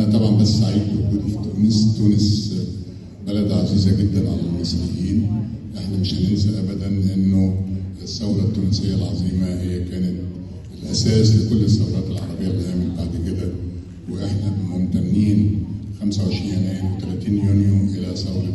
أنا طبعا بس سعيد بوجودي في تونس، تونس بلد عزيزة جدا على المصريين، احنا مش هننسى أبدا إنه الثورة التونسية العظيمة هي كانت الأساس لكل الثورات العربية اللي قامت بعد كده، وإحنا ممتنين 25 يناير و30 يونيو إلى ثورة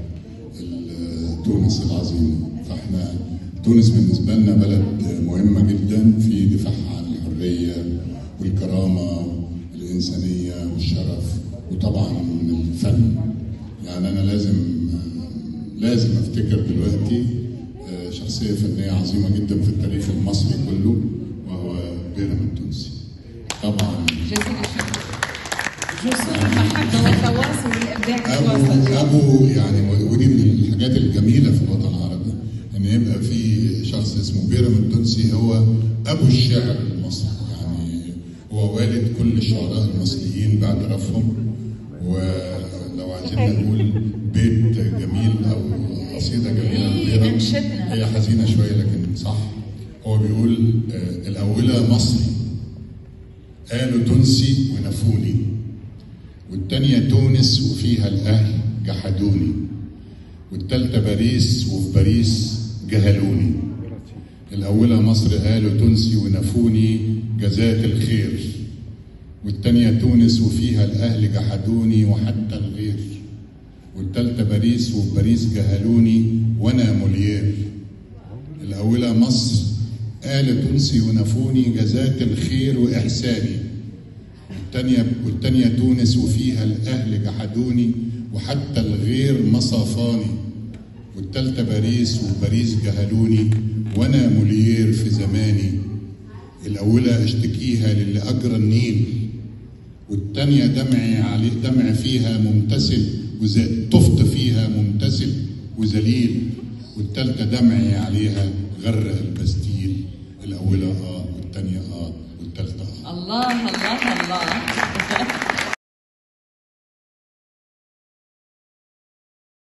تونس العظيمة، فإحنا تونس بالنسبة لنا بلد مهمة جدا في دفاعها عن الحرية والكرامة الإنسانية والشرف وطبعا الفن يعني أنا لازم لازم أفتكر دلوقتي شخصية فنية عظيمة جدا في التاريخ المصري كله وهو بيرم التونسي طبعا جزيل الشكر رسوم المحبة والتواصل الإبداعي أبو أبو يعني ودي من الحاجات الجميلة في الوطن العربي إن يبقى في شخص اسمه بيرم التونسي هو أبو الشعر المصري يعني هو والد كل الشعراء المصريين باعترافهم ولو عايزين نقول بيت جميل او قصيده جميله لبيرم هي حزينه شويه لكن صح هو بيقول آه الاولى مصري قالوا تونسي ونفوني والتانية تونس وفيها الأهل جحدوني والتالتة باريس وفي باريس جهلوني الأولى مصر قالوا تونسي ونفوني جزاك الخير والتانية تونس وفيها الأهل جحدوني وحتى الغير والتالتة باريس وفي باريس جهلوني وأنا موليير الأولى مصر قال تونسي ونفوني جزاك الخير وإحساني والتانية, والتانية تونس وفيها الأهل جحدوني وحتى الغير مصافاني والتالتة باريس وباريس جهلوني وأنا موليير في زماني الأولى أشتكيها للي أجرى النيل والتانية دمعي علي دمع فيها ممتثل طفت فيها ممتثل وذليل والتالتة دمعي عليها غرق البستيل